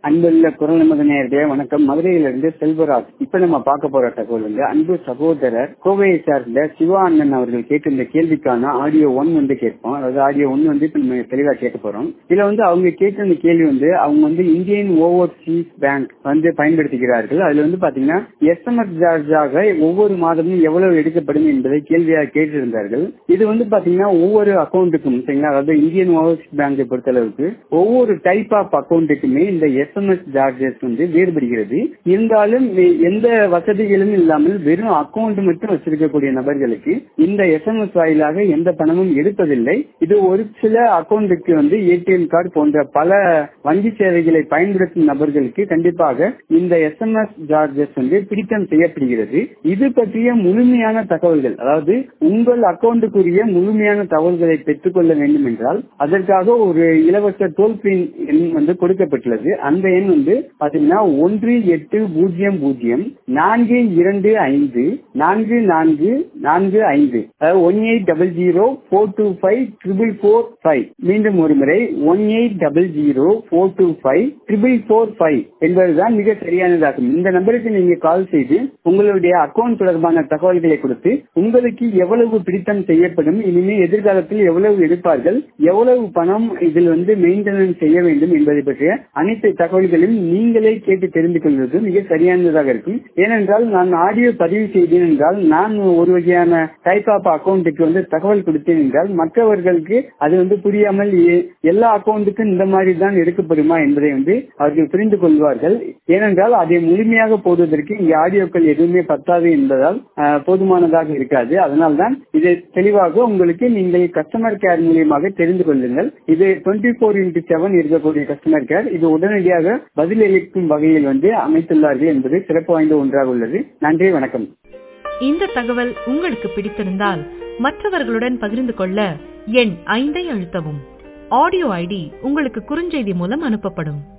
அன்புள்ள குரல் நமது நேரடிய வணக்கம் மதுரையிலிருந்து செல்வராஜ் இப்ப நம்ம பார்க்க போற தகவல் வந்து அன்பு சகோதரர் கோவையை சார்ந்த சிவா அண்ணன் அவர்கள் கேட்டிருந்த கேள்விக்கான ஆடியோ ஒன் வந்து கேட்போம் அதாவது ஆடியோ ஒன் வந்து இப்ப நம்ம தெளிவா கேட்க போறோம் இதுல வந்து அவங்க கேட்டிருந்த கேள்வி வந்து அவங்க வந்து இந்தியன் ஓவர்சீஸ் பேங்க் வந்து பயன்படுத்துகிறார்கள் அதுல வந்து பாத்தீங்கன்னா எஸ்எம்எஸ் சார்ஜாக ஒவ்வொரு மாதமும் எவ்வளவு எடுக்கப்படும் என்பதை கேள்வியாக கேட்டிருந்தார்கள் இது வந்து பாத்தீங்கன்னா ஒவ்வொரு அக்கௌண்ட்டுக்கும் சரிங்களா அதாவது இந்தியன் ஓவர்சீஸ் பேங்கை பொறுத்தளவுக்கு ஒவ்வொரு டைப் ஆஃப் அக்கௌண்ட்டுக்குமே இந்த எஸ்எம்எஸ் சார்ஜஸ் வந்து வேறுபடுகிறது இருந்தாலும் எந்த வசதிகளும் இல்லாமல் வெறும் அக்கௌண்ட் மட்டும் வச்சிருக்கக்கூடிய நபர்களுக்கு இந்த எஸ்எம்எஸ் வாயிலாக எந்த பணமும் எடுப்பதில்லை இது ஒரு சில அக்கௌண்ட்டுக்கு வந்து ஏடிஎம் கார்டு போன்ற பல வங்கி சேவைகளை பயன்படுத்தும் நபர்களுக்கு கண்டிப்பாக இந்த எஸ்எம்எஸ் சார்ஜஸ் வந்து பிடித்தம் செய்யப்படுகிறது இது பற்றிய முழுமையான தகவல்கள் அதாவது உங்கள் அக்கௌண்ட்டுக்குரிய முழுமையான தகவல்களை பெற்றுக்கொள்ள வேண்டும் என்றால் அதற்காக ஒரு இலவச டோல் ஃப்ரீ எண் வந்து கொடுக்கப்பட்டுள்ளது அந்த எண் வந்து பாத்தீங்கன்னா ஒன்று எட்டு பூஜ்ஜியம் பூஜ்ஜியம் நான்கு இரண்டு ஐந்து நான்கு நான்கு நான்கு ஐந்து one eight double zero four two five triple four five மீண்டும் ஒரு முறை one eight double zero four two five triple four five என்பதுதான் மிக சரியானதாகும் இந்த நம்பருக்கு நீங்க கால் செய்து உங்களுடைய அக்கௌண்ட் தொடர்பான தகவல்களை கொடுத்து உங்களுக்கு எவ்வளவு பிடித்தம் செய்யப்படும் இனிமே எதிர்காலத்தில் எவ்வளவு எடுப்பார்கள் எவ்வளவு பணம் இதில் வந்து மெயின்டெனன்ஸ் செய்ய வேண்டும் என்பதை பற்றிய அனைத்து தகவல்களையும் நீங்களே கேட்டு தெரிந்து கொள்வது மிக சரியானதாக இருக்கும் ஏனென்றால் நான் ஆடியோ பதிவு செய்தேன் என்றால் நான் ஒரு வகையான டைப் ஆஃப் அக்கௌண்ட்டுக்கு வந்து தகவல் கொடுத்தேன் என்றால் மற்றவர்களுக்கு அது வந்து புரியாமல் எல்லா அக்கௌண்ட்டுக்கும் இந்த மாதிரி தான் எடுக்கப்படுமா என்பதை வந்து அவர்கள் புரிந்து கொள்வார்கள் ஏனென்றால் அதை முழுமையாக போடுவதற்கு இங்கே ஆடியோக்கள் எதுவுமே பத்தாது என்பதால் போதுமானதாக இருக்காது அதனால்தான் இதை தெளிவாக உங்களுக்கு நீங்கள் கஸ்டமர் கேர் மூலியமாக தெரிந்து கொள்ளுங்கள் இது டுவெண்ட்டி போர் இன்டு செவன் இருக்கக்கூடிய கஸ்டமர் கேர் இது உடனடியாக பதிலளிக்கும் வகையில் வந்து அமைத்துள்ளார்கள் என்பது சிறப்பு வாய்ந்த ஒன்றாக உள்ளது நன்றி வணக்கம் இந்த தகவல் உங்களுக்கு பிடித்திருந்தால் மற்றவர்களுடன் பகிர்ந்து கொள்ள எண் ஐந்தை அழுத்தவும் ஆடியோ ஐடி உங்களுக்கு குறுஞ்செய்தி மூலம் அனுப்பப்படும்